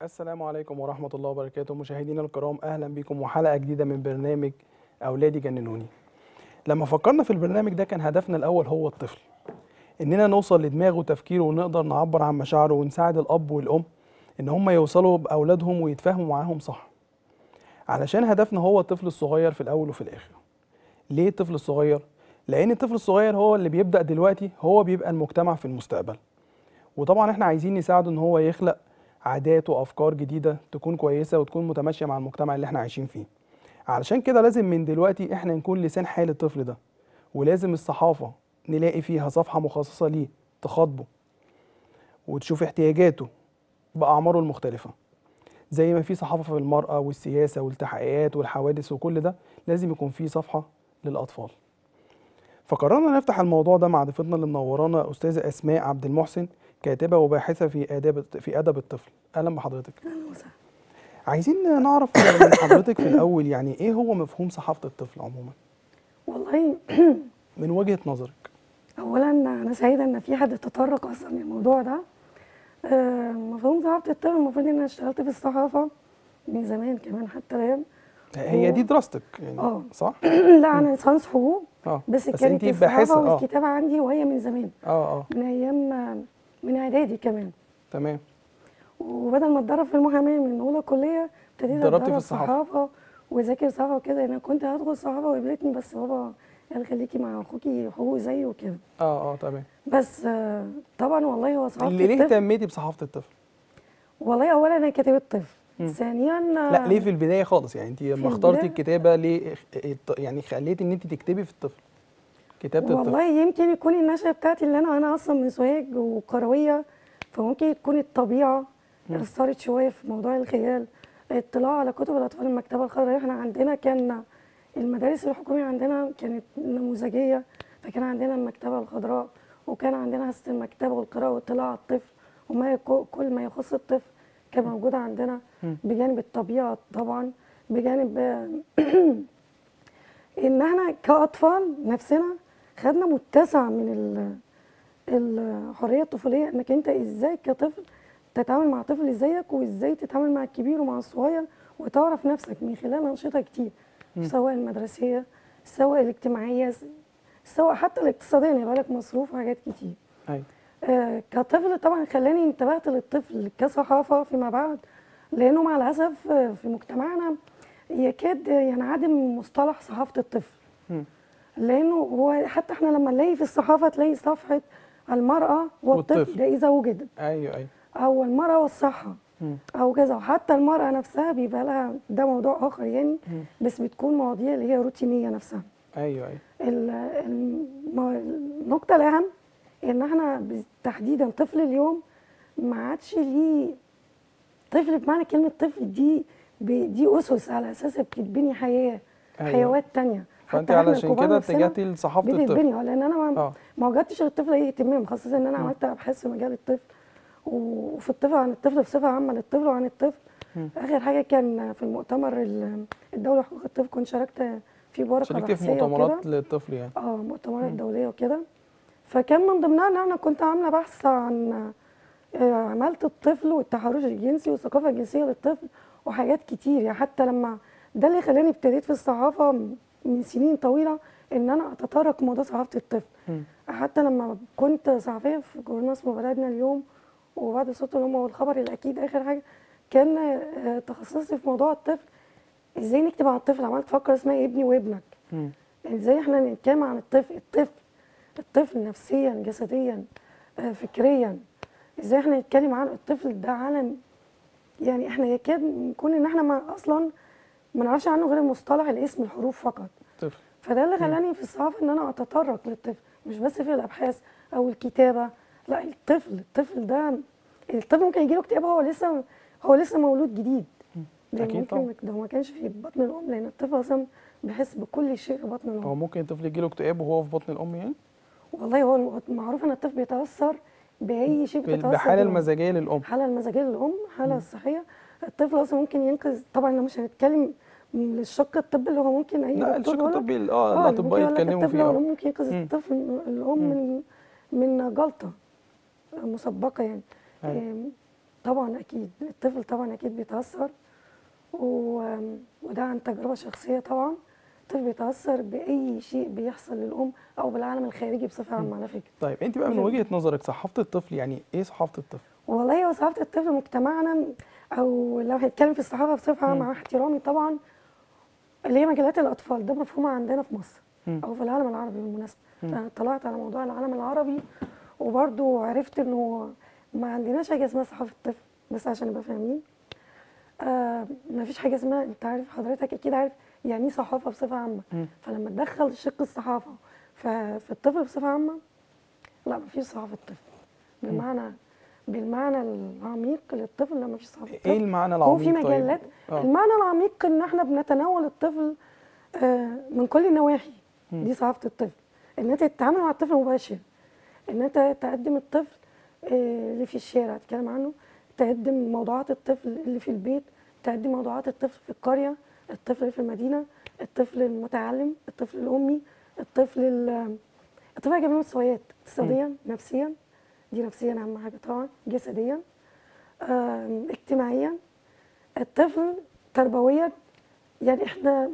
السلام عليكم ورحمة الله وبركاته مشاهدينا الكرام أهلا بكم وحلقة جديدة من برنامج أولادي جننوني لما فكرنا في البرنامج ده كان هدفنا الأول هو الطفل إننا نوصل لدماغه وتفكيره ونقدر نعبر عن مشاعره ونساعد الأب والأم إن هم يوصلوا بأولادهم ويتفاهموا معاهم صح علشان هدفنا هو الطفل الصغير في الأول وفي الآخر ليه الطفل الصغير؟ لأن الطفل الصغير هو اللي بيبدأ دلوقتي هو بيبقى المجتمع في المستقبل وطبعا احنا عايزين نساعده ان هو يخلق عادات وافكار جديده تكون كويسه وتكون متماشيه مع المجتمع اللي احنا عايشين فيه علشان كده لازم من دلوقتي احنا نكون لسان حال الطفل ده ولازم الصحافه نلاقي فيها صفحه مخصصه ليه تخاطبه وتشوف احتياجاته باعماره المختلفه زي ما في صحافه في المراه والسياسه والتحقيقات والحوادث وكل ده لازم يكون في صفحه للاطفال فقررنا نفتح الموضوع ده مع ضيفتنا اللي منورانا استاذه اسماء عبد المحسن كاتبه وباحثه في اداب في ادب الطفل اهلا بحضرتك اهلا وسهلا عايزين نعرف من حضرتك في الاول يعني ايه هو مفهوم صحافه الطفل عموما والله من وجهه نظرك اولا انا سعيده ان في حد تطرق اصلا للموضوع ده آه، مفهوم صحافه الطفل المفروض ان انا اشتغلت في الصحافه من زمان كمان حتى الان هي دي دراستك يعني آه. صح لا انا لسانس حقوق اه بس, بس كانت انتي باحثه الصحافه اه والكتابه عندي وهي من زمان اه اه من ايام من اعدادي كمان تمام وبدل ما اتدرب في المحاماه من اولى كليه ابتديت اتدربتي في اتدرب الصحافة. صحافه واذاكر صحافه وكده انا كنت هدخل الصحافه وقابلتني بس بابا قال خليكي مع اخوكي حقوق زيي وكده اه اه تمام بس آه، طبعا والله هو صحافه اللي ليه الطفل اهتميتي بصحافه الطفل والله اولا انا كاتبه طفل مم. ثانيا لا ليه في البدايه خالص يعني انت لما اخترتي البداية؟ الكتابه ليه اخ- يعني خليتي ان انت تكتبي في الطفل كتابه الطفل والله يمكن يكون النشأة بتاعتي اللي انا انا اصلا من سوهاج وقرويه فممكن تكون الطبيعه مم. اثرت شويه في موضوع الخيال اطلاع على كتب الاطفال المكتبه الخضراء احنا عندنا كان المدارس الحكوميه عندنا كانت نموذجيه فكان عندنا المكتبه الخضراء وكان عندنا حصه المكتبه والقراءه واطلاع على الطفل وما يكو- كل ما يخص الطفل كان موجود عندنا مم. بجانب الطبيعه طبعا بجانب ان احنا كاطفال نفسنا خدنا متسع من ال- الحريه الطفوليه انك انت ازاي كطفل تتعامل مع طفل زيك وازاي تتعامل مع الكبير ومع الصغير وتعرف نفسك من خلال انشطه كتير مم. سواء المدرسيه سواء الاجتماعيه سواء حتى الاقتصاديه يبقى بالك مصروف وحاجات كتير ايوه آه، كطفل طبعا خلاني انتبهت للطفل كصحافه فيما بعد لانه مع الاسف آه، في مجتمعنا يكاد ينعدم مصطلح صحافه الطفل مم. لانه هو حتى احنا لما نلاقي في الصحافه تلاقي صفحه المراه والطفل والطفل. ده اذا وجدت ايوه ايوه او المراه والصحه مم. او كذا وحتى المراه نفسها بيبقى لها ده موضوع اخر يعني مم. بس بتكون مواضيع اللي هي روتينيه نفسها ايوه ايوه ال- الم- النقطة الأهم إن إحنا ب- تحديدا طفل اليوم ما عادش ليه طفل بمعنى كلمة طفل دي ب- دي أسس على أساسها بتتبني حياة أيوة. حيوات تانية فانت إحنا علشان الكبار كده نفسنا اتجهتي لصحافه الطفل بتتبني لأن أنا ما, اه ما وجدتش للطفل أي اهتمام خاصة إن أنا مم. عملت أبحاث في مجال الطفل وفي الطفل عن الطفل بصفة عامة للطفل وعن الطفل مم. آخر حاجة كان في المؤتمر ال- الدولي لحقوق الطفل كنت شاركت في ورقة شاركتي في بحثية وكده. مؤتمرات للطفل يعني اه مؤتمرات مم. دوليه وكده فكان من ضمنها ان انا كنت عامله بحث عن آه، عماله الطفل والتحرش الجنسي والثقافه الجنسيه للطفل وحاجات كتير يعني حتى لما ده اللي خلاني ابتديت في الصحافه من سنين طويله ان انا اتطرق موضوع صحافه الطفل مم. حتى لما كنت صحفيه في جورنال اسمه بلدنا اليوم وبعد صوت الامه والخبر الاكيد اخر حاجه كان آه، تخصصي في موضوع الطفل ازاي نكتب عن الطفل عملت فقره اسمها ابني وابنك مم. ازاي احنا نتكلم عن الطفل الطفل الطفل نفسيا جسديا آه، فكريا ازاي احنا نتكلم عن الطفل ده عالم يعني احنا يكاد نكون ان احنا ما اصلا ما نعرفش عنه غير المصطلح الاسم الحروف فقط طفل فده اللي خلاني في الصحافه ان انا اتطرق للطفل مش بس في الابحاث او الكتابه لا الطفل الطفل ده الطفل ممكن يجيله اكتئاب هو لسه هو لسه مولود جديد ده أكيد ممكن طبعا. ده ما كانش في بطن الام لان الطفل اصلا بيحس بكل شيء في بطن الام هو ممكن الطفل يجيله اكتئاب وهو في بطن الام يعني والله هو معروف ان الطفل بيتاثر باي شيء بتتاثر بالحاله بالأم. المزاجيه للام الحاله المزاجيه للام الحاله الصحيه الطفل اصلا ممكن ينقذ طبعا لو مش هنتكلم من الشق الطبي اللي هو ممكن اي لا دكتور الشق يقولك- الطبي اه اه الاطباء ممكن يقول لك يتكلموا الطفل فيه هو اه ممكن ينقذ مم. الطفل الام من من جلطه مسبقه يعني أيوة. آم، طبعا اكيد الطفل طبعا اكيد بيتاثر و... وده عن تجربه شخصيه طبعا الطفل بيتاثر باي شيء بيحصل للام او بالعالم الخارجي بصفه عامه على فكره طيب انت بقى من جميل. وجهة نظرك صحافة الطفل يعني ايه صحافة الطفل؟ والله هو صحافه الطفل مجتمعنا او لو هنتكلم في الصحافه بصفه عامه مم. مع احترامي طبعا اللي هي مجلات الاطفال ده مفهوم عندنا في مصر مم. او في العالم العربي بالمناسبه مم. انا اطلعت على موضوع العالم العربي وبرضو عرفت انه ما عندناش حاجه اسمها صحافه الطفل بس عشان نبقى فاهمين آه ما فيش حاجه اسمها انت عارف حضرتك اكيد عارف يعني ايه صحافه بصفه عامه مم. فلما تدخل شق الصحافه ف- في الطفل بصفه عامه لا ما فيش صحافه طفل بالمعنى بالمعنى العميق للطفل لا ما فيش صحافه ايه طفل المعنى هو العميق في طيب؟ مجلات اه المعنى العميق ان احنا بنتناول الطفل آه، من كل النواحي مم. دي صحافه الطفل ان انت تتعامل مع الطفل مباشر ان انت تقدم الطفل آه، اللي في الشارع تتكلم عنه تقدم موضوعات الطفل اللي في البيت تقدم موضوعات الطفل في القريه الطفل اللي في المدينه الطفل المتعلم الطفل الامي الطفل ال- الطفل على جميع المستويات اقتصاديا نفسيا دي نفسيا اهم حاجه طبعا جسديا آم، اجتماعيا الطفل تربويا يعني احنا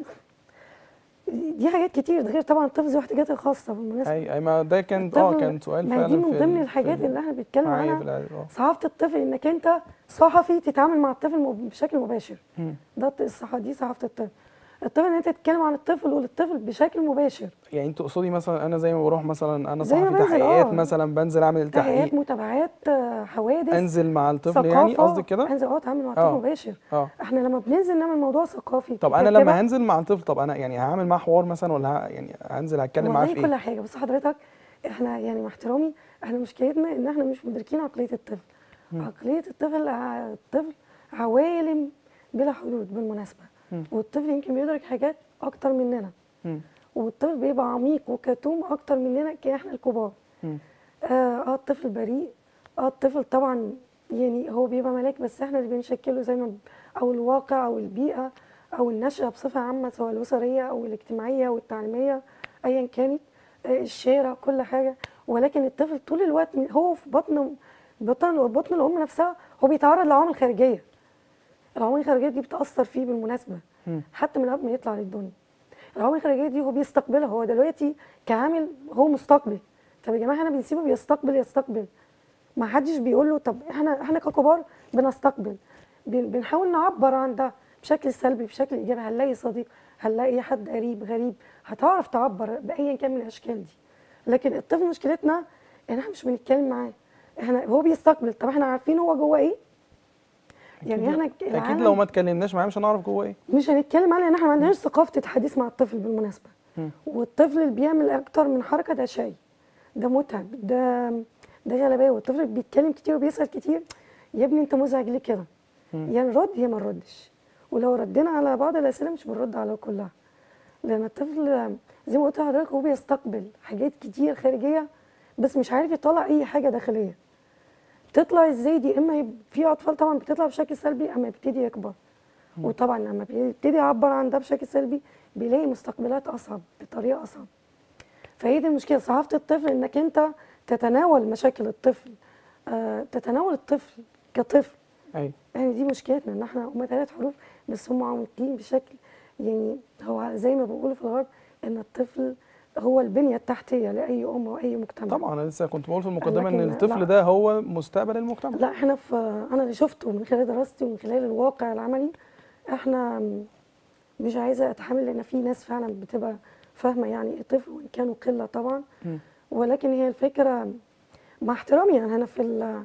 دي حاجات كتير ده غير طبعا الطفل ذو احتياجات الخاصه بالمناسبه اي اي ما ده كان اه الطفل- كان سؤال ما هي فعلا دي من في ضمن ال- الحاجات في ال- اللي احنا بنتكلم معايا في عنها العيادة، اه صحافه الطفل انك انت صحفي تتعامل مع الطفل مب- بشكل مباشر مم. ده الصحافه دي صحافه الطفل الطفل ان انت تتكلم عن الطفل وللطفل بشكل مباشر يعني انت تقصدي مثلا انا زي ما بروح مثلا انا زي ما صحفي بنزل، تحقيقات اه. مثلا بنزل اعمل تحقيقات تحقيق متابعات آه، حوادث انزل مع الطفل يعني ثقافة. قصدك كده؟ انزل اه اتعامل مع اه. الطفل مباشر اه احنا لما بننزل نعمل موضوع ثقافي طب انا ككاتبة، لما هنزل مع الطفل طب انا يعني هعمل معاه حوار مثلا ولا ه- يعني هنزل هتكلم معاه والله في كل ايه؟ حاجه بص حضرتك احنا يعني مع احترامي احنا مشكلتنا ان احنا مش مدركين عقليه الطفل مم. عقليه الطفل ع- الطفل عوالم بلا حدود بالمناسبه مم. والطفل يمكن بيدرك حاجات اكتر مننا مم. والطفل بيبقى عميق وكتوم اكتر مننا كاحنا الكبار مم. اه آه، الطفل بريء اه الطفل طبعا يعني هو بيبقى ملاك بس احنا اللي بنشكله زي ما ب- او الواقع او البيئه او النشأة بصفة عامة سواء الأسرية أو الاجتماعية أو التعليمية أيا كانت آه، الشارع كل حاجة ولكن الطفل طول الوقت من- هو في بطن بطن بطن الأم نفسها هو بيتعرض لعوامل خارجية العوامل الخارجية دي بتأثر فيه بالمناسبة مم. حتى من قبل ما يطلع للدنيا العوامل الخارجيه دي هو بيستقبلها هو دلوقتي كعامل هو مستقبل طب يا جماعه احنا بنسيبه بيستقبل يستقبل ما حدش بيقول له طب احنا احنا ككبار بنستقبل بن- بنحاول نعبر عن ده بشكل سلبي بشكل ايجابي هنلاقي صديق هنلاقي حد قريب غريب هتعرف تعبر بايا كان من الاشكال دي لكن الطفل مشكلتنا ان احنا مش بنتكلم معاه احنا هو بيستقبل طب احنا عارفين هو جوه ايه يعني أكيد- احنا اكيد العالم- لو ما اتكلمناش معاه مش هنعرف جوه ايه مش هنتكلم على ان احنا ما عندناش ثقافه الحديث مع الطفل بالمناسبه مم. والطفل اللي بيعمل اكتر من حركه ده شيء ده متعب ده ده غلباوي الطفل اللي بيتكلم كتير وبيسال كتير يا ابني انت مزعج ليه كده مم. يا نرد يا ما نردش ولو ردينا على بعض الاسئله مش بنرد على كلها لان الطفل زي ما قلت لحضرتك هو بيستقبل حاجات كتير خارجيه بس مش عارف يطلع اي حاجه داخليه تطلع ازاي دي اما يب- في اطفال طبعا بتطلع بشكل سلبي اما يبتدي يكبر وطبعا لما بيبتدي يعبر عن ده بشكل سلبي بيلاقي مستقبلات اصعب بطريقه اصعب فهي دي المشكله صحافه الطفل انك انت تتناول مشاكل الطفل آه تتناول الطفل كطفل ايوه يعني دي مشكلتنا ان احنا هم ثلاث حروف بس هم عميقين بشكل يعني هو زي ما بيقولوا في الغرب ان الطفل هو البنيه التحتيه لاي ام واي مجتمع طبعا انا لسه كنت بقول في المقدمه ان لكن الطفل لا. ده هو مستقبل المجتمع لا احنا في انا اللي شفته من خلال دراستي ومن خلال الواقع العملي احنا مش عايزه اتحمل لان في ناس فعلا بتبقى فاهمه يعني ايه طفل وان كانوا قله طبعا مم. ولكن هي الفكره مع احترامي يعني انا في ال-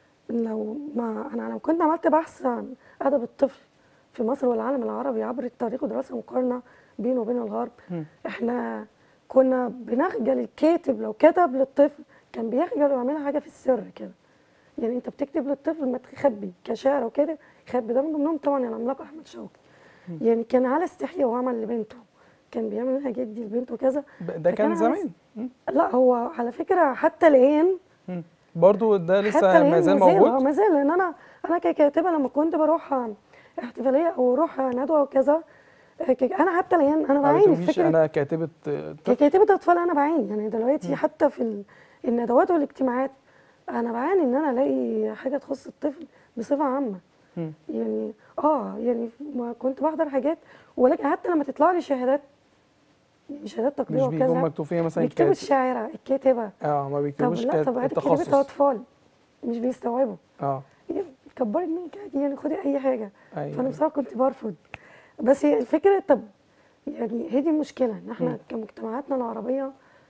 لو ما انا لو كنت عملت بحث عن ادب الطفل في مصر والعالم العربي عبر التاريخ ودراسه مقارنه بينه وبين الغرب مم. احنا كنا بنخجل الكاتب لو كتب للطفل كان بيخجل ويعملها حاجه في السر كده يعني انت بتكتب للطفل ما تخبي كشاعر وكده خبي ده من ضمنهم طبعا العملاق احمد شوقي يعني كان على استحياء وعمل لبنته كان بيعمل الحاجات دي لبنته كذا ب- ده فكان كان على زمان مم. لا هو على فكره حتى الان مم. برضو ده حتى لسه الان ما زال اه موجود ما زال لان انا انا ككاتبه لما كنت بروح احتفاليه او اروح ندوه وكذا ك- انا حتى الان انا ما بعاني في بتقوليش فكره انا كاتبه آه، طفل ككاتبه اطفال انا بعاني يعني دلوقتي حتى في ال- الندوات والاجتماعات انا بعاني ان انا الاقي حاجه تخص الطفل بصفه عامه مم. يعني اه يعني ما كنت بحضر حاجات ولكن حتى لما تطلع لي شهادات يعني شهادات مش تقدير بيكون وكذا مكتوب فيها مثلا بيكتبوا كات- الشاعره الكاتبه اه ما طب بيكتبوش لا كات- طب عادي كتابة التخصص اطفال مش بيستوعبوا اه يعني كبري دماغك عادي يعني خدي اي حاجه ايوه فانا بصراحه كنت برفض بس هي الفكره طب يعني هي دي المشكله ان مم. احنا كمجتمعاتنا العربيه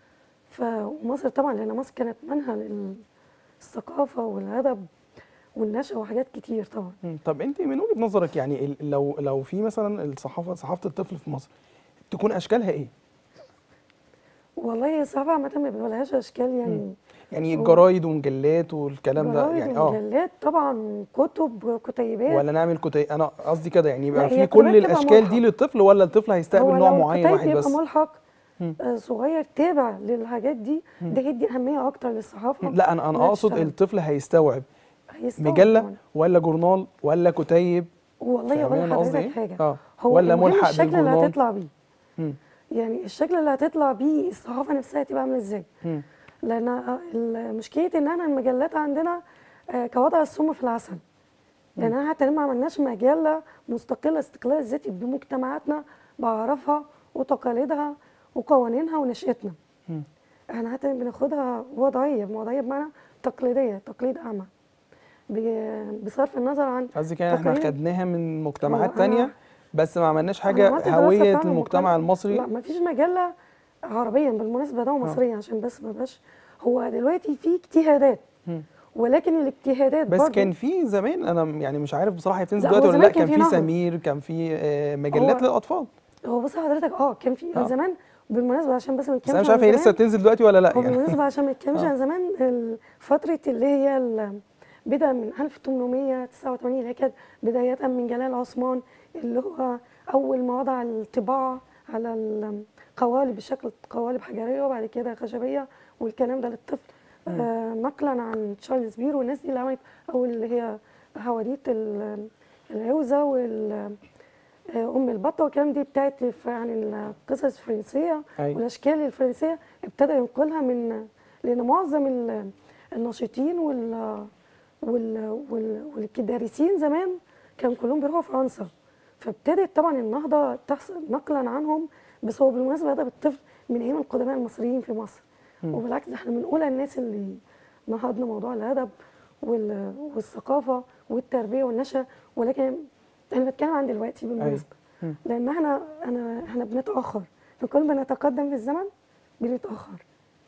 فمصر طبعا لان مصر كانت منهى للثقافه والادب والنشأ وحاجات كتير طبعا مم. طب انت من وجهة نظرك يعني ال- لو لو في مثلا الصحافه صحافه الطفل في مصر تكون اشكالها ايه؟ والله هي الصحافه عامه ما بيبقالهاش اشكال يعني يعني هو- جرايد ومجلات والكلام ده جرايد يعني اه ومجلات طبعا كتب كتيبات ولا نعمل كتيب انا قصدي كده يعني يبقى لا، في هي كل الكتيبات تبقى الاشكال دي ملحق. للطفل ولا الطفل هيستقبل هو نوع لو معين الكتيب واحد يبقى بس؟ ملحق مم. آه، صغير تابع للحاجات دي ده يدي اهميه اكتر للصحافه لا انا انا إنها اقصد تشتغل. الطفل هيستوعب هيستوعب مجله طبعاً. ولا جورنال ولا كتيب والله فاهمين اقول أنا قصدي لحضرتك إيه؟ حاجه اه هو ولا المهم ملحق الشكل اللي بالجورنال هتطلع بيه مم. يعني الشكل اللي هتطلع بيه الصحافه نفسها هتبقى عامله ازاي مم. لان آه، ال- مشكله ان احنا المجلات عندنا آه، كوضع السم في العسل لان احنا حتى ما عملناش مجله مستقله استقلال ذاتي بمجتمعاتنا بعرفها وتقاليدها وقوانينها ونشأتنا مم. احنا حتى بناخدها وضعيه وضعيه بمعنى تقليديه تقليد اعمى ب- بصرف النظر عن قصدي كده احنا تقريباً- خدناها من هو مجتمعات أنا- تانية بس ما عملناش أنا حاجة عملت دراسة هوية فعلاً المجتمع مقارنة. المصري لا مفيش مجله عربيا بالمناسبه ده مصريا عشان بس ما بقاش هو دلوقتي في اجتهادات مم. ولكن الاجتهادات بس برضو كان في زمان انا يعني مش عارف بصراحة هي بتنزل لا، هو دلوقتي ولا زمان لا كان كان في في نهضة. سمير كان في آه، مجلات هو- للأطفال هو بص حضرتك اه كان في آه. زمان بالمناسبه عشان بس ما بس نتكلمش انا مش عن عارف هي زمان، لسه بتنزل دلوقتي ولا لا هو يعني بالمناسبه عشان ما نتكلمش آه. عن زمان ال- فتره اللي هي ال- بدأ من 1889 اللي هي كانت بداية من جلال عثمان اللي هو أول ما وضع الطباعة على القوالب بشكل قوالب حجرية وبعد كده خشبية والكلام ده للطفل آه نقلا عن تشارلز بير والناس دي اللي عملت أول اللي هي حواديت ال- العوزة وال آه، ام البطه والكلام دي بتاعت ف- يعني القصص الفرنسيه أيوة. والاشكال الفرنسيه ابتدى ينقلها من لان معظم ال- الناشطين وال وال وال والدارسين زمان كانوا كلهم بيروحوا فرنسا فابتدت طبعا النهضه تحصل نقلا عنهم بس هو بالمناسبه ده بالطفل من ايام القدماء المصريين في مصر وبالعكس احنا من اولى الناس اللي نهضنا موضوع الادب وال- والثقافه والتربيه والنشأة ولكن انا بتكلم عن دلوقتي بالمناسبه مم. لان احنا انا احنا بنتاخر احنا كل ما نتقدم في الزمن بنتاخر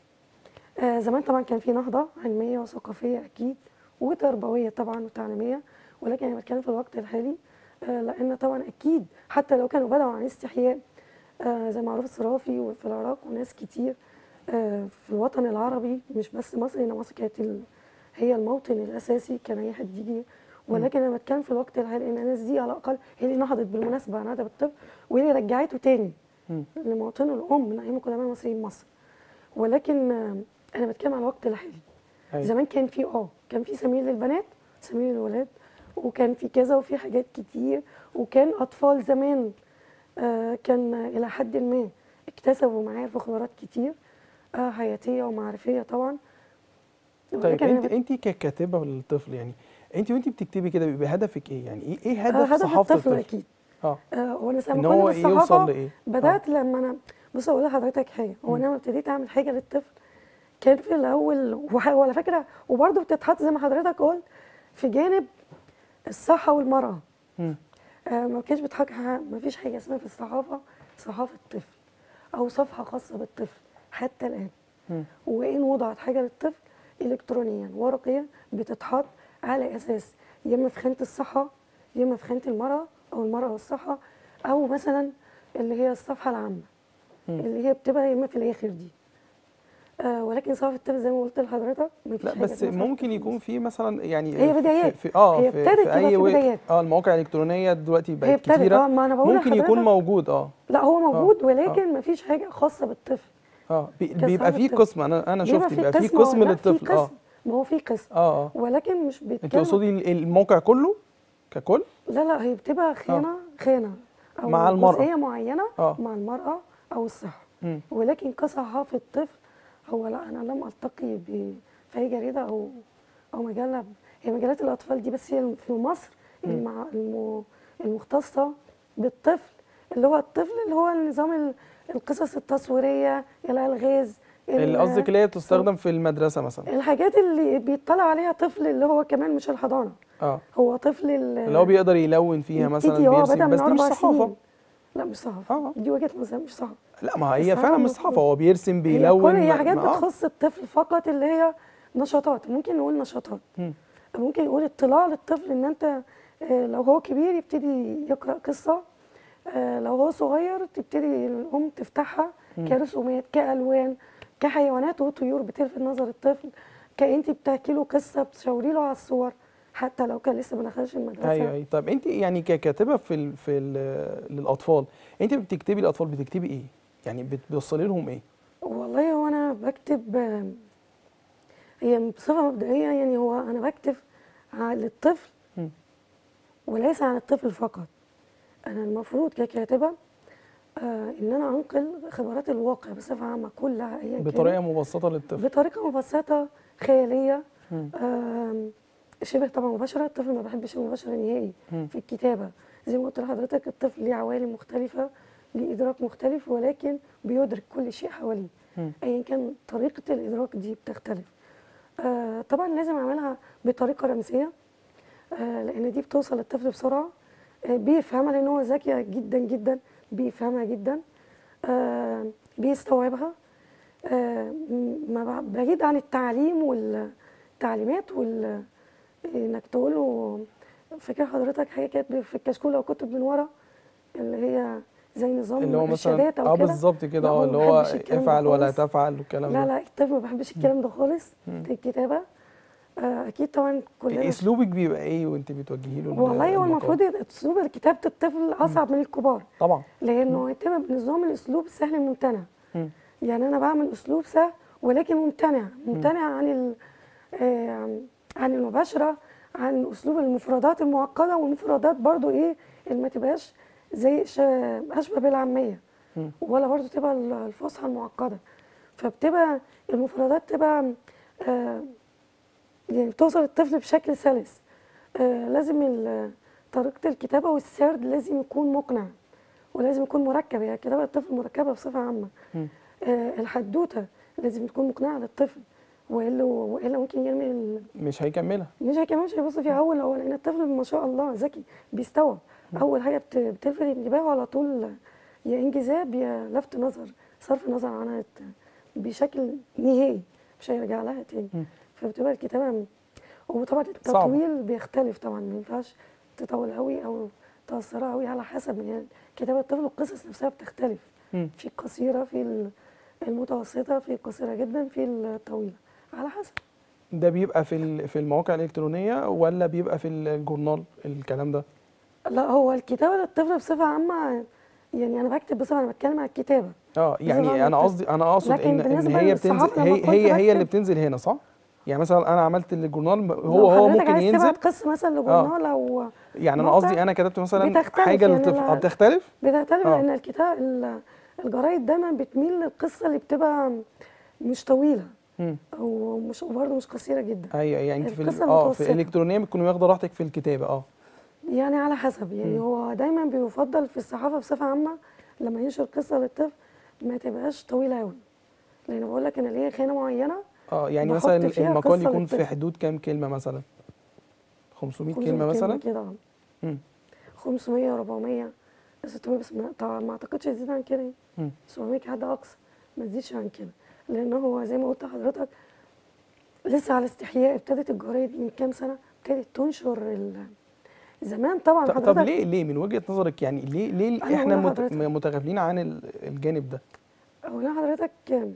آه زمان طبعا كان في نهضه علميه وثقافيه اكيد وتربويه طبعا وتعليميه ولكن انا بتكلم في الوقت الحالي آه لان طبعا اكيد حتى لو كانوا بدأوا عن استحياء آه زي معروف الصرافي وفي العراق وناس كتير آه في الوطن العربي مش بس مصر لان مصر كانت ال- هي الموطن الاساسي كان اي حد يجي ولكن انا بتكلم في الوقت الحالي ان الناس دي على الاقل هي اللي نهضت بالمناسبه عن ادب الطب وهي اللي رجعته تاني مم. لموطنه الام من ايام القدماء المصريين مصر ولكن آه، انا بتكلم على الوقت الحالي أيوة. زمان كان في اه كان في سمير للبنات سمير للولاد وكان في كذا وفي حاجات كتير وكان اطفال زمان آه كان الى حد ما اكتسبوا معارف وخبرات كتير آه حياتيه ومعرفيه طبعا طيب ولكن أنا انت بت- انت ككاتبة للطفل يعني انت وانت بتكتبي كده بيبقى هدفك ايه يعني ايه ايه آه هدف هدف صحافة الطفل الطفل اكيد اه آه وانا ان سامع هو كل يوصل الصحافه لايه بدات لما انا بص اقول لحضرتك حاجه هو انا لما ابتديت اعمل حاجه للطفل كان في الاول وح- وعلى فكره وبرده بتتحط زي ما حضرتك قلت في جانب الصحه والمراه مم. آه ما كانش بتحط ما فيش حاجه اسمها في الصحافه صحافه طفل او صفحه خاصه بالطفل حتى الان مم. وان وضعت حاجه للطفل الكترونيا ورقيا بتتحط على اساس يا اما في خانه الصحه يا اما في خانه المراه او المراه والصحه او مثلا اللي هي الصفحه العامه مم. اللي هي بتبقى يا اما في الاخر دي آه ولكن صحافه الطفل زي ما قلت لحضرتك مفيش لا حاجه بس اسمها صحافة ممكن الطفل. يكون في مثلا يعني هي في- بدايات. في, في اه هي في, ابتدت في يبقى اي في و- بدايات. اه المواقع الالكترونيه دلوقتي هي بقت ابتدت كتيره اه ما انا بقول ممكن يكون لحضرتك- موجود اه لا هو موجود آه. ولكن مفيش حاجه خاصه بالطفل اه بي- كصحافة بيبقى في الطفل. قسم انا انا بيبقى شفت بيبقى في ما هو- قسم لا، في للطفل اه قسم. ما هو في قسم اه اه ولكن مش انت بيتكلم تقصدي ال- الموقع كله ككل لا لا هي بتبقى خانة خانة أو مع المرأة. جزئية معينة آه. مع المرأة أو الصحة مم. ولكن كصحافة طفل هو لا أنا لم ألتقي ب- في أي جريدة أو أو مجلة هي مجلات الاطفال دي بس هي في مصر المع... الم... المختصه بالطفل اللي هو الطفل اللي هو النظام ال- القصص التصويريه الالغاز ال- اللي قصدك اللي هي بتستخدم في المدرسه مثلا الحاجات اللي بيطلع عليها طفل اللي هو كمان مش الحضانه اه هو طفل ال- اللي هو بيقدر يلون فيها مثلا يبتدي هو بيرسم بدأ من بس دي مش أربع صحافه سنين. لا مش صحافه آه. دي وجهه نظر مش صحافه لا ما هي بس فعلا عارفة مش المفروض. صحافه هو بيرسم هي بيلون كل هي ما- حاجات ما- آه. بتخص الطفل فقط اللي هي نشاطات ممكن نقول نشاطات مم. ممكن نقول اطلاع للطفل ان انت آه، لو هو كبير يبتدي يقرا قصه آه، لو هو صغير تبتدي الام تفتحها كرسومات كالوان كحيوانات وطيور بتلفت نظر الطفل كانت بتحكي له قصه بتشاوري له على الصور حتى لو كان لسه ما دخلش المدرسه ايوه ايوه طب انت يعني ككاتبه في ال في ال للاطفال انت بتكتبي الاطفال بتكتبي ايه يعني بتوصلي لهم ايه والله هو انا بكتب آه، هي بصفه مبدئيه يعني هو انا بكتب عن الطفل مم. وليس عن الطفل فقط انا المفروض ككاتبه آه ان انا انقل خبرات الواقع بصفه عامه كلها ايا كانت بطريقه مبسطه للطفل بطريقه مبسطه خياليه مم. آم، شبه طبعا مباشره الطفل ما بيحبش المباشره نهائي مم. في الكتابه زي ما قلت لحضرتك الطفل ليه عوالم مختلفه ليه ادراك مختلف ولكن بيدرك كل شيء حواليه مم. ايا كان طريقه الادراك دي بتختلف آه طبعا لازم اعملها بطريقه رمزيه آه لان دي بتوصل للطفل بسرعه آه بيفهمها لان هو ذكي جدا جدا بيفهمها جدا آه بيستوعبها آه م- ما ب- بعيد عن التعليم والتعليمات وال انك تقول له فاكر حضرتك حاجه كانت في الكشكول او كتب من ورا اللي هي زي نظام اللي هو مثلا إرشادات اه او كده بالظبط كده لا، اه هو اللي ما هو بيحبش الكلام ده افعل ولا خالص. تفعل والكلام لا ده لا الطفل ما بيحبش الكلام ده خالص في الكتابه آه اكيد طبعا كلنا اسلوبك بيبقى ايه وانت بتوجهي له ال- والله هو المقال؟ المفروض اسلوب كتابه الطفل اصعب من الكبار طبعا لانه يتم بنظام الاسلوب السهل الممتنع مم. يعني انا بعمل اسلوب سهل ولكن ممتنع ممتنع عن ال آه، عن المباشره عن اسلوب المفردات المعقده والمفردات برضو ايه اللي ما تبقاش زي ش- اشبه بالعاميه مم. ولا برضو تبقى ال- الفصحى المعقده فبتبقى المفردات تبقى آه، يعني بتوصل للطفل بشكل سلس آه، لازم ال- طريقه الكتابه والسرد لازم يكون مقنع ولازم يكون مركب هي كتابه الطفل مركبه بصفه عامه مم. آه، الحدوته لازم تكون مقنعه للطفل والا والا ممكن يرمي ال- مش هيكملها مش هيكمل مش هيبص فيها اول اول لان الطفل ما شاء الله ذكي بيستوعب اول حاجه بت- بتلفت انتباهه على طول يا انجذاب يا لفت نظر صرف نظر عنها ت- بشكل نهائي مش هيرجع لها تاني مم. فبتبقى الكتابه وطبعا التطويل بيختلف طبعا ما ينفعش تطول قوي او تأثرها قوي على حسب يعني كتابه الطفل القصص نفسها بتختلف مم. في القصيره في ال- المتوسطه في القصيره جدا في الطويله على حسب ده بيبقى في ال- في المواقع الالكترونيه ولا بيبقى في الجورنال الكلام ده لا هو الكتابة للطفل بصفة عامة يعني أنا بكتب بصفة أنا بتكلم عن الكتابة اه بصفة يعني عامة انا قصدي انا اقصد لكن ان ان بالنسبة هي بتنزل للصحافة لما هي كنت هي هي اللي بكتب- بتنزل هنا صح يعني مثلا انا عملت الجورنال هو لو هو حضرتك ممكن عايز ينزل تبعت قصة مثلا لجورنال أو يعني انا موقع قصدي انا كتبت مثلا بتختلف حاجه يعني للطفل لا- اه بتختلف بتختلف آه. لأن الكتاب ال- الجرايد دايما بتميل للقصة اللي بتبقى مش طويلة مم. أو مش وبرضه مش قصيرة جدا ايوه يعني انت في ال- القصة اه في المتوسطة. الالكترونيه بتكوني واخده راحتك في الكتابه اه يعني على حسب يعني هو دايما بيفضل في الصحافة بصفة عامة لما ينشر قصة للطفل ما تبقاش طويلة أوي لأن بقول لك أنا ليا خانة معينة اه يعني بحط مثلا فيها المقال قصة يكون في للطفل. حدود كام كلمه مثلا 500 500 كلمه مثلا كده آه. مم. 500 400 600 بس ما طبعا ما اعتقدش يزيد عن كده يعني. مم. 700 كحد اقصى ما تزيدش عن كده لان هو زي ما قلت لحضرتك لسه على استحياء ابتدت الجرايد من كام سنه ابتدت تنشر ال- زمان طبعا ط- طب حضرتك ليه ليه من وجهه نظرك يعني ليه ليه أنا احنا بقول مت- لحضرتك. متغافلين عن ال- الجانب ده اولا حضرتك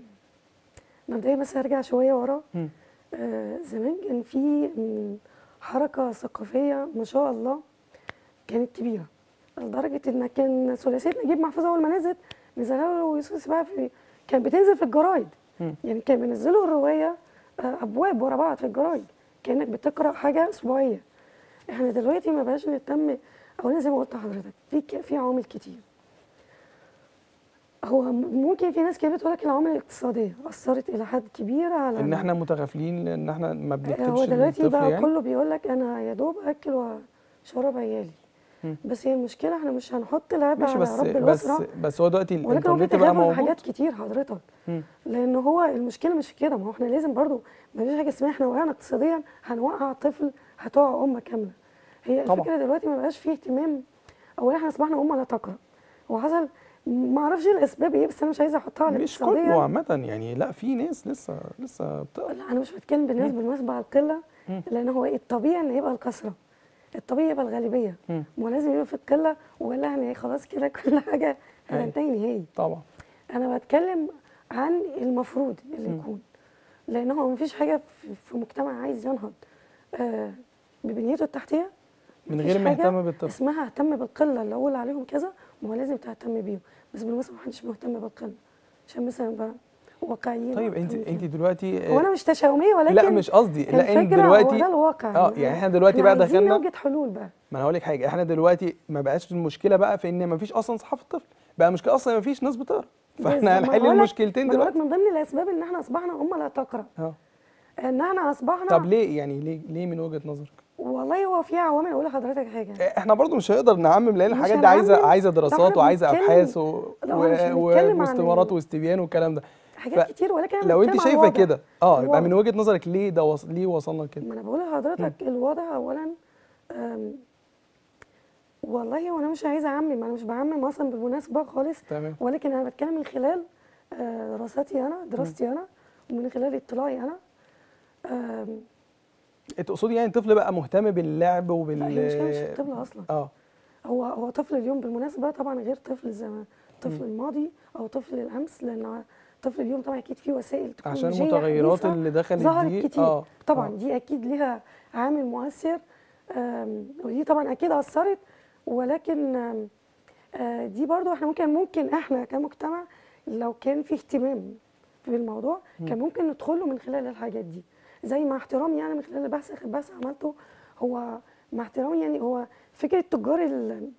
مبدئيا بس هرجع شويه ورا مم. آه، زمان كان في م، حركه ثقافيه ما شاء الله كانت كبيره لدرجه ان كان ثلاثيه نجيب محفوظ اول ما نزلت نزلها له ويوسف بقى في كان بتنزل في الجرايد مم. يعني كان بينزلوا الروايه آه، ابواب ورا بعض في الجرايد كانك بتقرا حاجه اسبوعيه احنا دلوقتي ما بقاش نهتم اولا زي ما قلت لحضرتك في ك- في عوامل كتير هو م- ممكن في ناس كده بتقول لك العوامل الاقتصاديه اثرت الى حد كبير على ان احنا متغافلين ان احنا ما هو بنكتبش دلوقتي للطفل بقى يعني كله بيقول لك انا يا دوب اكل وشرب عيالي مم. بس هي المشكله احنا مش هنحط العبء ماشي على بس رب بس الاسره بس هو دلوقتي ولكن هو في الانترنت بقى تغافل في موجود حاجات كتير حضرتك مم. لان هو المشكله مش في كده ما هو احنا لازم برضو ما فيش حاجه اسمها احنا وقعنا اقتصاديا هنوقع طفل هتقع امه كامله هي طبعا. الفكره دلوقتي ما بقاش فيه اهتمام اولا احنا اصبحنا امه لا تقرا وحصل ما اعرفش ايه الاسباب ايه بس انا مش عايزه احطها على مش الاقتصاديه كله عامة يعني لا في ناس لسه لسه بتقرا لا انا مش بتكلم بالنسبه بالمناسبه على القله مم. لان هو الطبيعي ان يبقى الكثره الطبيعي يبقى الغالبيه مم. ما هو لازم يبقى في القله ولا يعني خلاص كده كل حاجه أيوة. هتنتهي نهائي طبعا انا بتكلم عن المفروض اللي مم. يكون لان هو مفيش حاجه في- في مجتمع عايز ينهض آه ببنيته التحتيه من مفيش غير ما حاجة يهتم بالطفل اسمها اهتم بالقله اللي اقول عليهم كذا ما هو لازم تهتم بيهم بس بالمناسبه محدش مهتم بالقله عشان مثلا نبقى واقعيين طيب أكتر انت من انت كده. دلوقتي هو انا مش تشاؤميه ولكن لا مش قصدي لا انت الفكرة هو دلوقتي ده الواقع اه يعني احنا دلوقتي بقى عايزين دخلنا نوجد حلول بقى ما انا هقول لك حاجه احنا دلوقتي ما بقاش المشكله بقى في ان ما فيش اصلا صحافه الطفل بقى المشكله اصلا ما فيش ناس بتقرا بالظبط. فاحنا ما هنحل بقولك- المشكلتين ما بقولك دلوقتي من ضمن الاسباب ان احنا اصبحنا امه لا تقرا اه ان احنا اصبحنا طب ليه يعني ليه ليه من وجهه نظرك والله هو في عوامل اقول لحضرتك حاجه احنا برضو مش هنقدر نعمم لان مش الحاجات دي عايزه هنعمم. عايزه لا، دراسات احنا وعايزه بنتكلم- ابحاث و... لا، و... احنا مش و... بنتكلم عن واستمارات ال- واستبيان والكلام ده حاجات ف- كتير ولكن أنا لو انت بتكلم عن شايفه الوضع. كده اه يبقى من الوضع. وجهه نظرك ليه ده وص... ليه وصلنا لكده ما انا بقول لحضرتك الوضع اولا أم، والله وانا مش عايزه اعمم انا مش بعمم اصلا بالمناسبه خالص تمام ولكن انا بتكلم من خلال آه، دراساتي انا دراستي انا ومن خلال اطلاعي انا أم، تقصدي يعني الطفل بقى مهتم باللعب وبال لا هي المشكله مش في الطفل اصلا اه هو هو طفل اليوم بالمناسبه طبعا غير طفل زمان طفل الماضي او طفل الامس لان طفل اليوم طبعا اكيد في وسائل عشان تكنولوجيه المتغيرات حديثة اللي دخلت ظهرت دي كتير اه طبعا آه. دي اكيد ليها عامل مؤثر أم، ودي طبعا اكيد اثرت ولكن أم، آه، دي برضو احنا ممكن ممكن احنا كمجتمع لو كان في اهتمام في الموضوع كان ممكن ندخله من خلال الحاجات دي زي مع احترامي يعني من خلال البحث اخر بحث عملته هو مع احترامي يعني هو فكره تجار ال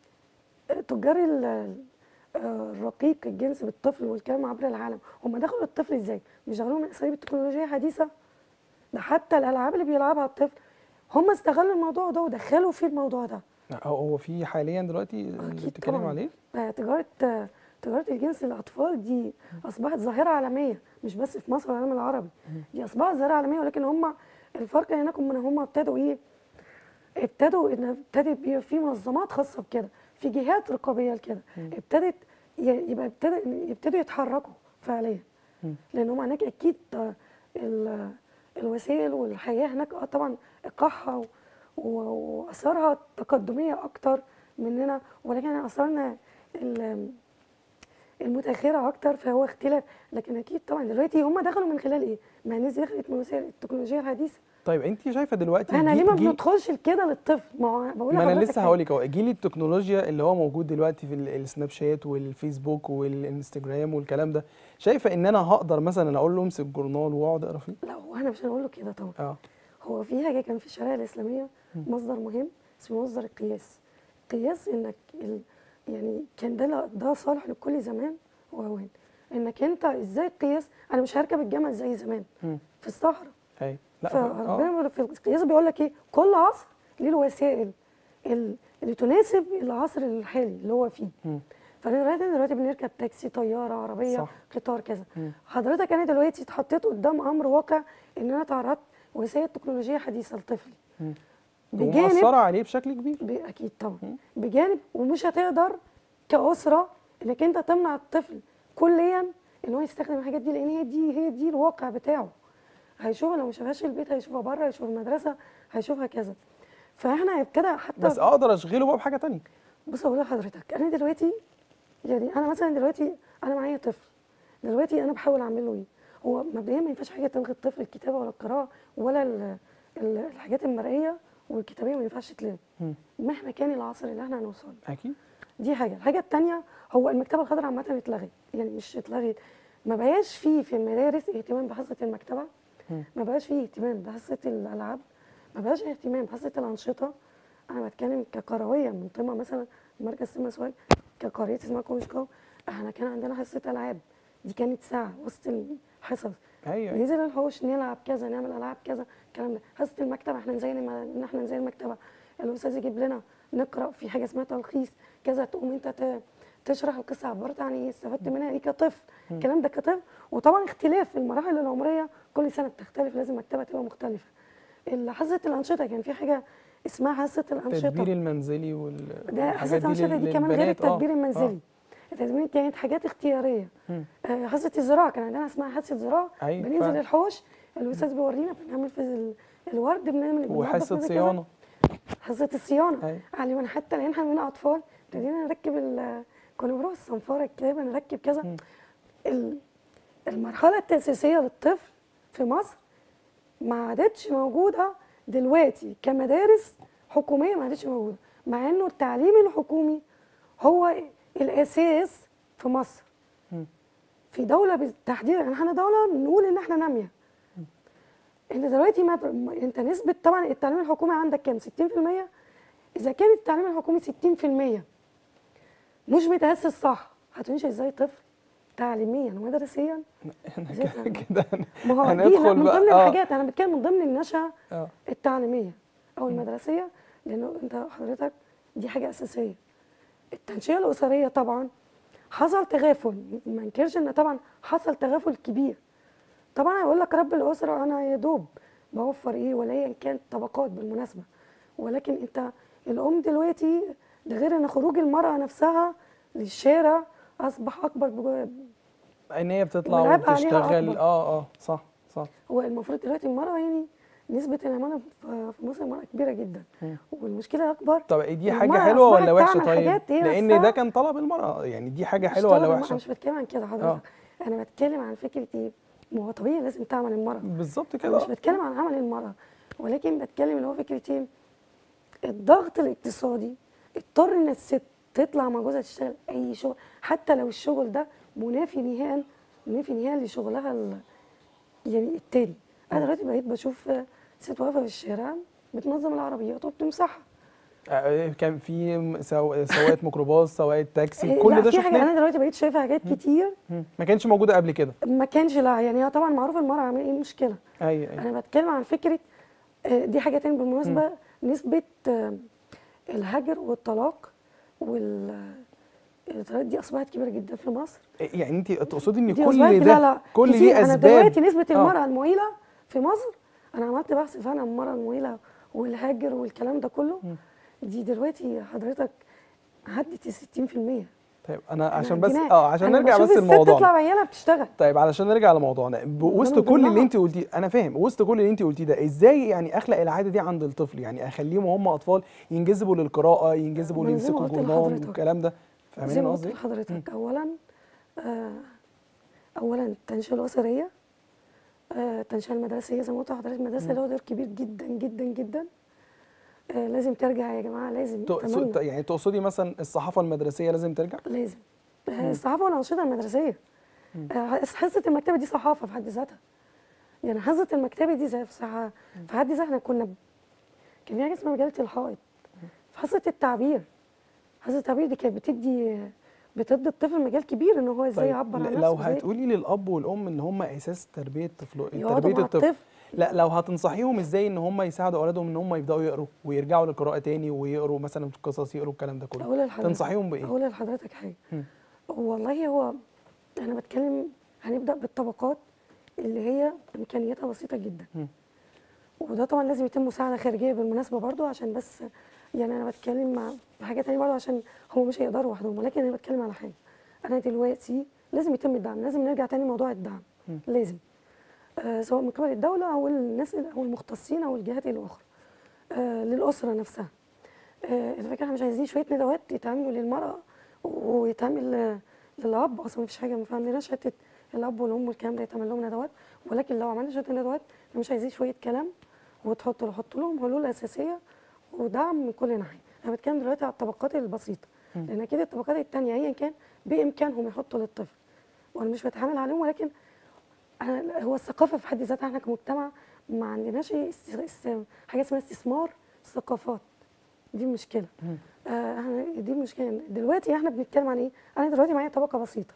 تجار ال- آه، الرقيق الجنس بالطفل والكلام عبر العالم هم دخلوا الطفل ازاي مش دخلوه من اساليب التكنولوجيا الحديثه ده حتى الالعاب اللي بيلعبها الطفل هم استغلوا الموضوع ده ودخلوا فيه الموضوع ده هو هو في حاليا دلوقتي اللي أكيد بتتكلم طبعاً. عليه آه، تجارة آه، تجارة الجنس للأطفال دي أصبحت ظاهرة عالمية مش بس في مصر والعالم العربي دي أصبحت ظاهرة عالمية ولكن هم الفرق هناك هم إن هم ابتدوا إيه ابتدوا إن ابتدت بيبقى في منظمات خاصة بكده في جهات رقابية لكده ابتدت ي- يبقى ابتدى يبتدوا يتحركوا فعليا مم. لأن هم هناك أكيد آه، ال- الوسائل والحياة هناك آه طبعا إيقاعها و- و- وآثارها تقدمية أكتر مننا ولكن آثارنا ال- المتاخره اكتر فهو اختلاف لكن اكيد طبعا دلوقتي هم دخلوا من خلال ايه؟ ما الناس دخلت من وسائل التكنولوجيا الحديثه طيب انت شايفه دلوقتي احنا جي- ليه ما جي- بندخلش كده للطفل؟ ما هو بقول ما انا لحضرتك لسه هقول لك اهو جيل التكنولوجيا اللي هو موجود دلوقتي في ال- السناب شات والفيسبوك والانستجرام والكلام ده شايفه ان انا هقدر مثلا اقول له امسك جورنال واقعد اقرا فيه لا هو احنا مش هنقول له كده طبعا اه هو في حاجه كان في الشريعه الاسلاميه مصدر مهم اسمه مصدر القياس قياس انك ال... يعني كان ده ده صالح لكل زمان واوان انك انت ازاي القياس انا مش هركب الجمل زي زمان مم. في الصحراء اي لا فربنا اه بيقول في القياس بيقول لك ايه كل عصر ليه الوسائل ال- اللي تناسب العصر الحالي اللي هو فيه مم. فدلوقتي دلوقتي بنركب تاكسي طياره عربيه صح. قطار كذا مم. حضرتك انا دلوقتي اتحطيت قدام امر واقع ان انا تعرضت وسائل تكنولوجيه حديثه لطفلي مم. بجانب ومأثرة عليه بشكل كبير ب- اكيد طبعا بجانب ومش هتقدر كاسره انك انت تمنع الطفل كليا ان هو يستخدم الحاجات دي لان هي دي هي دي الواقع بتاعه هيشوفها لو ما شافهاش في البيت هيشوفها بره هيشوفها في المدرسه هيشوفها كذا فاحنا ابتدى حتى بس اقدر اشغله بقى بحاجه تانية بص اقول لحضرتك انا دلوقتي يعني انا مثلا دلوقتي انا معايا طفل دلوقتي انا بحاول اعمل له ايه هو مبدئيا ما ينفعش حاجه تلغي الطفل الكتابه ولا القراءه ولا ال- ال- الحاجات المرئيه والكتابيه ما ينفعش تلغي مم. مهما كان العصر اللي احنا هنوصل له. اكيد دي حاجه الحاجه الثانيه هو المكتبه الخضراء عامه اتلغت يعني مش اتلغت ما بقاش فيه في المدارس اهتمام بحصه المكتبه مم. ما بقاش فيه اهتمام بحصه الالعاب ما بقاش اهتمام بحصه الانشطه انا بتكلم كقرويه منظمه مثلا مركز سيما سوهاج كقريه اسمها كومشكو احنا كان عندنا حصه العاب دي كانت ساعه وسط الحصص ايوه أيوة. ننزل الحوش نلعب كذا نعمل العاب كذا الكلام ده حصه المكتبه احنا نزين الم- ان احنا نزين المكتبه الاستاذ يجيب لنا نقرا في حاجه اسمها تلخيص كذا تقوم انت ت- تشرح القصه عبرت عن ايه استفدت منها ايه كطفل الكلام ده كطفل وطبعا اختلاف في المراحل العمريه كل سنه بتختلف لازم المكتبه تبقى مختلفه ال- حصه الانشطه كان في حاجه اسمها حصه الانشطه التدبير المنزلي وال ده والحاجات حصه الانشطه لل- دي كمان غير للبنات. آه، التدبير آه. المنزلي التدبير كانت حاجات اختياريه مم. آه، حصه الزراعه كان عندنا اسمها حصه زراعه أيوة، بننزل فعلا. الحوش الاستاذ بيورينا بنعمل في ال- الورد بنعمل بننظف وحصه كذا كذا. صيانه حصه الصيانه أيوة. علمنا حتى لان احنا من اطفال ابتدينا نركب ال- كنا بنروح الصنفره الكتابه نركب كذا ال- المرحله التاسيسيه للطفل في مصر ما عادتش موجوده دلوقتي كمدارس حكوميه ما عادتش موجوده مع انه التعليم الحكومي هو الاساس في مصر مم. في دوله بالتحديد يعني احنا دوله نقول ان احنا ناميه انت دلوقتي ما انت نسبه طبعا التعليم الحكومي عندك كام 60% اذا كان التعليم الحكومي 60% مش متاسس صح هتنشئ ازاي طفل تعليميا ومدرسيا احنا زي كده- ما- كده ما هو دي لا هندخل من بقى ضمن آه. الحاجات انا بتكلم من ضمن النشأة اه التعليميه او المدرسيه لانه انت حضرتك دي حاجه اساسيه التنشئه الاسريه طبعا حصل تغافل ما انكرش ان طبعا حصل تغافل كبير طبعا هيقول لك رب الاسره انا يا دوب بوفر ايه ولا ايا كانت طبقات بالمناسبه ولكن انت الام دلوقتي ده غير ان خروج المراه نفسها للشارع اصبح اكبر بجو- ان هي بتطلع والعبء عليها وبتشتغل أكبر. اه اه صح صح هو المفروض دلوقتي المرأة يعني نسبة العمالة في في مصر المرأة كبيرة جدا مم. والمشكلة أكبر طب دي إن حاجه المرأة حلوه أصبحت ولا وحشه تعمل طيب حاجات هي لان نفسها ده كان طلب المراه يعني دي حاجه مش حلوه ولا طالب- وحشه أنا مش بتكلم عن كده آه. حضرتك أنا بتكلم عن فكرة إيه ما هو طبيعي لازم تعمل المرأة بالظبط أنا كده مش بتكلم عن عمل المرأة ولكن بتكلم اللي هو فكرة إيه الضغط الاقتصادي اضطر إن الست تطلع مع جوزها تشتغل أي شغل حتى لو الشغل ده منافي نهائيا منافي نهائيا لشغلها ال- يعني التاني انا دلوقتي بقيت بشوف ست واقفه في الشارع بتنظم العربيات وبتمسحها آه، كان في م- سو- سواقة ميكروباص سواقة تاكسي إيه، كل لا ده في حاجه شفناه انا دلوقتي بقيت شايفه حاجات كتير مم. ما كانش موجوده قبل كده ما كانش لا يعني هي طبعا معروف المرأة عامله ايه المشكله ايوه ايوه انا بتكلم عن فكره آه، دي حاجه تاني بالمناسبه نسبه آه، الهجر والطلاق وال الطلاق دي اصبحت كبيره جدا في مصر يعني انت تقصدي ان دي كل أصبحت- ده لا لا كل كتير. دي انا اسباب دلوقتي نسبه آه. المراه المعيله في مصر انا عملت بحث فعلا عن المراه المعيله والهاجر والكلام ده كله دي دلوقتي حضرتك عدت ال 60% طيب انا إحنا عشان بس عندنا- اه عشان أنا نرجع بشوف بس الست تطلع لموضوعنا بعيالها بتشتغل طيب علشان نرجع لموضوعنا ب- وسط من كل اللي ضمنها. انت قلتيه انا فاهم وسط كل اللي انت قلتيه ده ازاي يعني اخلق العاده دي عند الطفل يعني اخليهم وهم اطفال ينجذبوا للقراءه ينجذبوا ما أنا زي ما يمسكوا قلت جورنال لحضرتك. والكلام ده زي فاهمين ما قلت قصدي؟ لحضرتك اولا آه اولا التنشئه الاسريه آه التنشئه المدرسيه زي ما قلت لحضرتك المدرسه له دور كبير جدا جدا جدا آه لازم ترجع يا جماعه لازم تقص- أتمنى. يعني تقصدي مثلا الصحافه المدرسيه لازم ترجع؟ لازم آه، الصحافه والانشطه المدرسيه آه، حصه المكتبه دي صحافه في حد ذاتها يعني حصه المكتبه دي زي في ساعة- في حد ذاتها احنا كنا ب- كان في حاجه اسمها مجله الحائط في حصه التعبير حصه التعبير دي كانت بتدي بتدي الطفل مجال كبير ان هو ازاي طيب يعبر عن ل- نفسه لو إزاي هتقولي للاب والام ان هم اساس تربيه طفل يقعدوا تربيه مع الطفل الطفل لا لو هتنصحيهم ازاي ان هم يساعدوا اولادهم ان هم يبداوا يقروا ويرجعوا للقراءه تاني ويقروا مثلا قصص يقروا الكلام ده كله اقول لحضرتك تنصحيهم بايه؟ اقول لحضرتك حاجه مم. والله هو انا بتكلم هنبدا بالطبقات اللي هي امكانياتها بسيطه جدا مم. وده طبعا لازم يتم مساعده خارجيه بالمناسبه برضو عشان بس يعني انا بتكلم مع في حاجه تانية برضو عشان هم مش هيقدروا لوحدهم ولكن انا بتكلم على حاجه انا دلوقتي لازم يتم الدعم لازم نرجع تاني موضوع الدعم مم. لازم آه سواء من قبل الدوله او الناس او المختصين او الجهات الاخرى آه للاسره نفسها آه الفكره احنا مش عايزين شويه ندوات يتعملوا للمراه ويتعمل آه، للاب اصلا مفيش حاجه ما عندناش حته الاب والام والكلام ده يتعمل لهم ندوات ولكن لو عملنا شويه ندوات احنا مش عايزين شويه كلام وتحط حط لهم حلول اساسيه ودعم من كل ناحيه انا بتكلم دلوقتي على الطبقات البسيطه لان اكيد الطبقات التانية ايا كان بامكانهم يحطوا للطفل وانا مش بتحامل عليهم ولكن أنا هو الثقافه في حد ذاتها احنا كمجتمع ما عندناش است- است- حاجه اسمها استثمار ثقافات دي المشكله آه احنا دي المشكله دلوقتي احنا بنتكلم عن ايه انا دلوقتي معايا طبقه بسيطه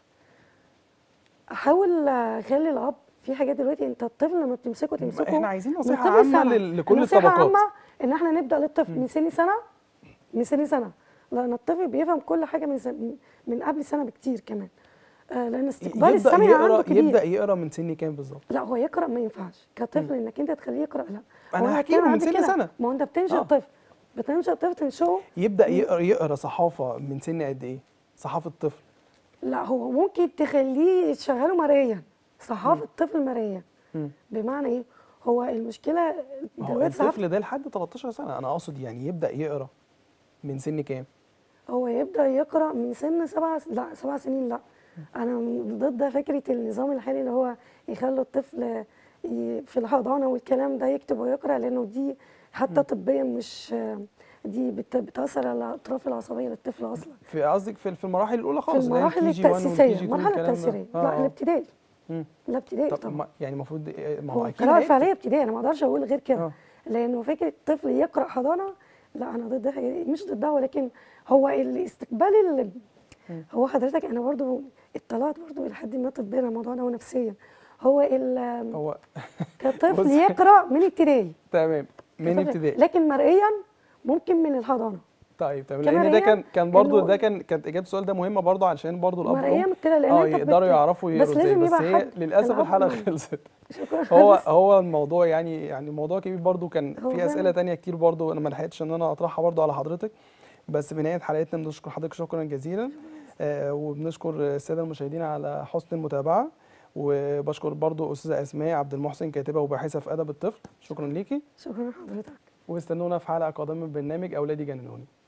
احاول اخلي الاب في حاجات دلوقتي انت الطفل لما بتمسكه تمسكه احنا عايزين من نصيحه طفل عامه سنة. لل- لكل النصيحة الطبقات عامة ان احنا نبدا للطفل من سن سنه من سن سنه لان الطفل بيفهم كل حاجه من سن من قبل سنه بكتير كمان آه لان استقبال يبدا السمع عنده يقرا كبير يبدا يقرا من سن كام بالظبط لا هو يقرا ما ينفعش كطفل انك انت تخليه يقرا لا أنا هو هحكي له بتكلم من قبل سن كده. سنة. ما هو انت بتنشئ آه. طفل بتنشئ طفل تنشئه يبدا يقرا يقرا صحافه من سن قد ايه صحافه طفل لا هو ممكن تخليه تشغله مريا صحافه طفل مريا مم. بمعنى ايه هو المشكله ما هو دلوقتي صحافة الطفل ده لحد 13 سنه انا اقصد يعني يبدا يقرا من سن كام هو يبدا يقرا من سن سبع لا سبع سنين لا انا من ضد فكره النظام الحالي اللي هو يخلي الطفل ي- في الحضانه والكلام ده يكتب ويقرا لانه دي حتى طبيا مش دي بت- بتاثر على الاطراف العصبيه للطفل اصلا في قصدك في في المراحل الاولى في خالص اللي هي المراحل الكي جي 1 والكي جي التاسيسيه 2 المرحله والكلام ده. التاسيسيه آه، لا آه. الابتدائي مم. الابتدائي طب طبعا ما- يعني المفروض إيه- ما هو هو اكيد القراءة هيكتب. الفعلية ابتدائي أنا ما أقدرش أقول غير كده آه. لأنه فكرة الطفل يقرأ حضانة لا أنا ضد الحاجة دي مش ضدها ولكن هو الاستقبال اللي هو حضرتك أنا برضو اطلعت برضو إلى حد ما طبيا على الموضوع ده ونفسيا هو ال- هو كطفل بص. يقرأ من ابتدائي تمام من كطفل. ابتدائي لكن مرئيا ممكن من الحضانة طيب تمام كمان لان ده هي كان كان برضو إنه- ده كان كانت اجابه السؤال ده مهمه برضو علشان برضو الاب مرئيا والام كده لأن اه أنت يقدروا بت- يعرفوا بس يقروا ازاي لازم بس يبقى هي حد للاسف الأب الحلقه والأم. خلصت شكرا هو بس هو الموضوع يعني يعني موضوع كبير برضو كان هو في فعلا. اسئله تانية كتير برضو انا ما لحقتش ان انا اطرحها برضو على حضرتك بس في نهايه حلقتنا بنشكر حضرتك شكرا جزيلا آه وبنشكر الساده المشاهدين على حسن المتابعه وبشكر برضو استاذه اسماء عبد المحسن كاتبه وباحثه في ادب الطفل شكرا ليكي شكرا لحضرتك واستنونا في حلقه قادمه من برنامج اولادي جننوني